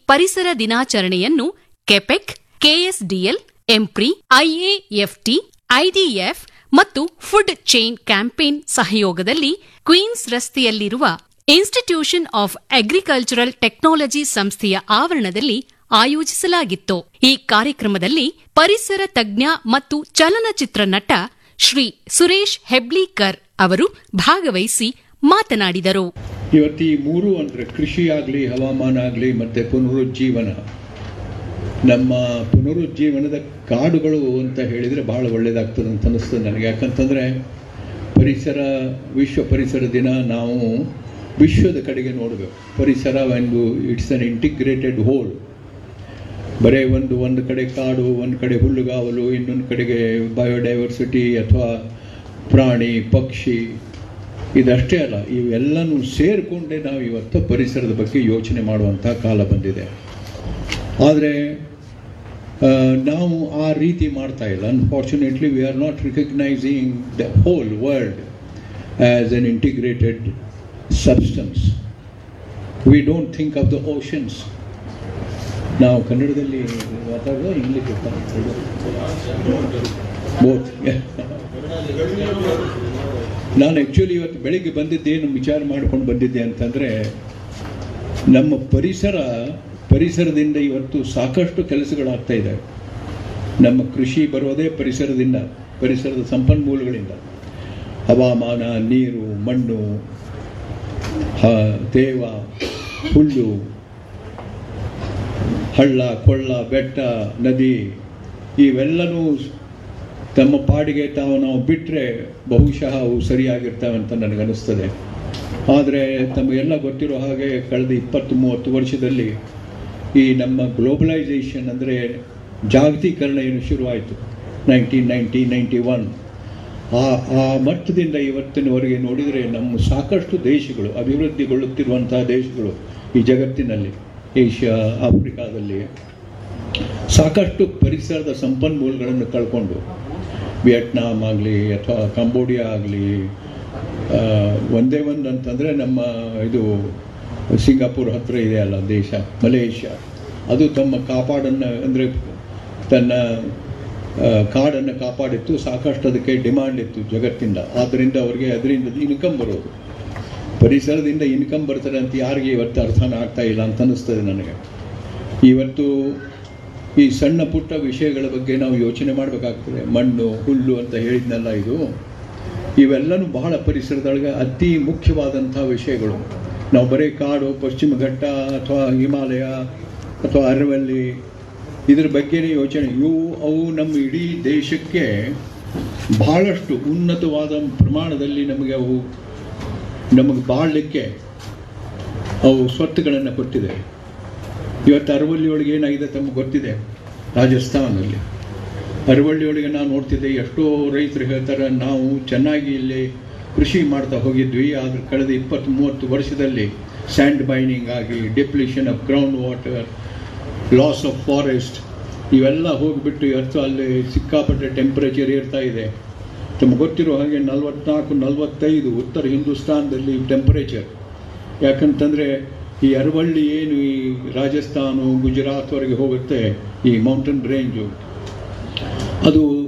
ಪರಿಸರ ದಿನಾಚರಣೆಯನ್ನು KAPEC KSDL EMPRI IAFT IDF ಮತ್ತು ಫುಡ್ ಚೈನ್ ಕ್ಯಾಂಪೇನ್ ಸಹಯೋಗದಲ್ಲಿ ಕ್ವೀನ್ಸ್ ರಸ್ತೆಯಲ್ಲಿರುವ ಇನ್ಸ್ಟಿಟ್ಯೂಷನ್ ಆಫ್ ಅಗ್ರಿಕಲ್ಚರಲ್ ಟೆಕ್ನಾಲಜಿ ಸಂಸ್ಥೆಯ ಆವರಣದಲ್ಲಿ ಆಯೋಜಿಸಲಾಗಿತ್ತು ಈ ಕಾರ್ಯಕ್ರಮದಲ್ಲಿ ಪರಿಸರ ತಜ್ಞ ಮತ್ತು ಚಲನಚಿತ್ರ ನಟ ಶ್ರೀ ಸುರೇಶ್ ಹೆಬ್ಳೀಕರ್ ಅವರು ಭಾಗವಹಿಸಿ ಮಾತನಾಡಿದರು ಇವತ್ತು ಈ ಮೂರು ಅಂದರೆ ಕೃಷಿ ಆಗಲಿ ಹವಾಮಾನ ಆಗಲಿ ಮತ್ತು ಪುನರುಜ್ಜೀವನ ನಮ್ಮ ಪುನರುಜ್ಜೀವನದ ಕಾಡುಗಳು ಅಂತ ಹೇಳಿದರೆ ಭಾಳ ಒಳ್ಳೆಯದಾಗ್ತದೆ ಅಂತ ಅನ್ನಿಸ್ತದೆ ನನಗೆ ಯಾಕಂತಂದರೆ ಪರಿಸರ ವಿಶ್ವ ಪರಿಸರ ದಿನ ನಾವು ವಿಶ್ವದ ಕಡೆಗೆ ನೋಡಬೇಕು ಪರಿಸರ ಒಂದು ಇಟ್ಸ್ ಅನ್ ಇಂಟಿಗ್ರೇಟೆಡ್ ಹೋಲ್ ಬರೀ ಒಂದು ಒಂದು ಕಡೆ ಕಾಡು ಒಂದು ಕಡೆ ಹುಲ್ಲುಗಾವಲು ಇನ್ನೊಂದು ಕಡೆಗೆ ಬಯೋಡೈವರ್ಸಿಟಿ ಅಥವಾ ಪ್ರಾಣಿ ಪಕ್ಷಿ ಇದಷ್ಟೇ ಅಲ್ಲ ಇವೆಲ್ಲನೂ ಸೇರಿಕೊಂಡೇ ನಾವು ಇವತ್ತು ಪರಿಸರದ ಬಗ್ಗೆ ಯೋಚನೆ ಮಾಡುವಂಥ ಕಾಲ ಬಂದಿದೆ ಆದರೆ ನಾವು ಆ ರೀತಿ ಮಾಡ್ತಾ ಇಲ್ಲ unfortunately we are not recognising the whole world as an integrated substance we don't think of the oceans ನಾವು ಕನ್ನಡದಲ್ಲಿ ಮಾತಾಡೋದು ಇಂಗ್ಲೀಷ್ ಬೋತ್ ನಾನು ಆ್ಯಕ್ಚುಲಿ ಇವತ್ತು ಬೆಳಿಗ್ಗೆ ಬಂದಿದ್ದೇನು ವಿಚಾರ ಮಾಡ್ಕೊಂಡು ಬಂದಿದ್ದೆ ಅಂತಂದರೆ ನಮ್ಮ ಪರಿಸರ ಪರಿಸರದಿಂದ ಇವತ್ತು ಸಾಕಷ್ಟು ಕೆಲಸಗಳಾಗ್ತಾ ಇದೆ ನಮ್ಮ ಕೃಷಿ ಬರೋದೇ ಪರಿಸರದಿಂದ ಪರಿಸರದ ಸಂಪನ್ಮೂಲಗಳಿಂದ ಹವಾಮಾನ ನೀರು ಮಣ್ಣು ಹ ತೇವ ಹುಲ್ಲು ಹಳ್ಳ ಕೊಳ್ಳ ಬೆಟ್ಟ ನದಿ ಇವೆಲ್ಲನೂ ತಮ್ಮ ಪಾಡಿಗೆ ತಾವು ನಾವು ಬಿಟ್ಟರೆ ಬಹುಶಃ ಅವು ಸರಿಯಾಗಿರ್ತವೆ ಅಂತ ನನಗನ್ನಿಸ್ತದೆ ಆದರೆ ತಮಗೆಲ್ಲ ಗೊತ್ತಿರೋ ಹಾಗೆ ಕಳೆದ ಇಪ್ಪತ್ತು ಮೂವತ್ತು ವರ್ಷದಲ್ಲಿ ಈ ನಮ್ಮ ಗ್ಲೋಬಲೈಸೇಷನ್ ಅಂದರೆ ಜಾಗತೀಕರಣ ಏನು ಶುರುವಾಯಿತು ನೈನ್ಟೀನ್ ನೈಂಟಿ ನೈಂಟಿ ಒನ್ ಆ ಆ ಮಟ್ಟದಿಂದ ಇವತ್ತಿನವರೆಗೆ ನೋಡಿದರೆ ನಮ್ಮ ಸಾಕಷ್ಟು ದೇಶಗಳು ಅಭಿವೃದ್ಧಿಗೊಳ್ಳುತ್ತಿರುವಂತಹ ದೇಶಗಳು ಈ ಜಗತ್ತಿನಲ್ಲಿ ಏಷ್ಯಾ ಆಫ್ರಿಕಾದಲ್ಲಿ ಸಾಕಷ್ಟು ಪರಿಸರದ ಸಂಪನ್ಮೂಲಗಳನ್ನು ಕಳ್ಕೊಂಡು ವಿಯೆಟ್ನಾಂ ಆಗಲಿ ಅಥವಾ ಕಂಬೋಡಿಯಾ ಆಗಲಿ ಒಂದೇ ಒಂದು ಅಂತಂದರೆ ನಮ್ಮ ಇದು ಸಿಂಗಾಪುರ್ ಹತ್ತಿರ ಇದೆಯಲ್ಲ ದೇಶ ಮಲೇಷ್ಯಾ ಅದು ತಮ್ಮ ಕಾಪಾಡನ್ನು ಅಂದರೆ ತನ್ನ ಕಾಡನ್ನು ಕಾಪಾಡಿತ್ತು ಸಾಕಷ್ಟು ಅದಕ್ಕೆ ಡಿಮಾಂಡ್ ಇತ್ತು ಜಗತ್ತಿಂದ ಆದ್ದರಿಂದ ಅವರಿಗೆ ಅದರಿಂದ ಇನ್ಕಮ್ ಬರೋದು ಪರಿಸರದಿಂದ ಇನ್ಕಮ್ ಬರ್ತದೆ ಅಂತ ಯಾರಿಗೆ ಇವತ್ತು ಅರ್ಥನ ಆಗ್ತಾ ಇಲ್ಲ ಅಂತ ಅನ್ನಿಸ್ತದೆ ನನಗೆ ಇವತ್ತು ಈ ಸಣ್ಣ ಪುಟ್ಟ ವಿಷಯಗಳ ಬಗ್ಗೆ ನಾವು ಯೋಚನೆ ಮಾಡಬೇಕಾಗ್ತದೆ ಮಣ್ಣು ಹುಲ್ಲು ಅಂತ ಹೇಳಿದ್ನಲ್ಲ ಇದು ಇವೆಲ್ಲನೂ ಬಹಳ ಪರಿಸರದೊಳಗೆ ಅತಿ ಮುಖ್ಯವಾದಂಥ ವಿಷಯಗಳು ನಾವು ಬರೀ ಕಾಡು ಪಶ್ಚಿಮ ಘಟ್ಟ ಅಥವಾ ಹಿಮಾಲಯ ಅಥವಾ ಅರವಲ್ಲಿ ಇದ್ರ ಬಗ್ಗೆನೇ ಯೋಚನೆ ಇವು ಅವು ನಮ್ಮ ಇಡೀ ದೇಶಕ್ಕೆ ಬಹಳಷ್ಟು ಉನ್ನತವಾದ ಪ್ರಮಾಣದಲ್ಲಿ ನಮಗೆ ಅವು ನಮಗೆ ಬಾಳಲಿಕ್ಕೆ ಅವು ಸ್ವತ್ತುಗಳನ್ನು ಕೊಟ್ಟಿದೆ ಇವತ್ತು ಅರವಳ್ಳಿಯೊಳಗೆ ಏನಾಗಿದೆ ತಮಗೆ ಗೊತ್ತಿದೆ ರಾಜಸ್ಥಾನದಲ್ಲಿ ಅರವಳ್ಳಿಯೊಳಗೆ ನಾನು ನೋಡ್ತಿದ್ದೆ ಎಷ್ಟೋ ರೈತರು ಹೇಳ್ತಾರೆ ನಾವು ಚೆನ್ನಾಗಿ ಇಲ್ಲಿ ಕೃಷಿ ಮಾಡ್ತಾ ಹೋಗಿದ್ವಿ ಆದರೆ ಕಳೆದ ಇಪ್ಪತ್ತು ಮೂವತ್ತು ವರ್ಷದಲ್ಲಿ ಸ್ಯಾಂಡ್ ಮೈನಿಂಗ್ ಆಗಿ depletion of ground water loss of forest ಇವೆಲ್ಲ ಹೋಗಿಬಿಟ್ಟು ಇವತ್ತು ಅಲ್ಲಿ ಸಿಕ್ಕಾಪಟ್ಟೆ ಟೆಂಪ್ರೇಚರ್ ಏರ್ತಾ ಇದೆ ತಮಗೆ ಗೊತ್ತಿರೋ ಹಾಗೆ ನಲವತ್ನಾಲ್ಕು ನಲವತ್ತೈದು ಉತ್ತರ ಹಿಂದೂಸ್ತಾನದಲ್ಲಿ ಟೆಂಪರೇಚರ್ ಯಾಕಂತಂದರೆ ಈ ಅರವಳ್ಳಿ ಏನು ಈ ರಾಜಸ್ಥಾನ ಗುಜರಾತ್ವರೆಗೆ ಹೋಗುತ್ತೆ ಈ ಮೌಂಟನ್ ರೇಂಜು ಅದು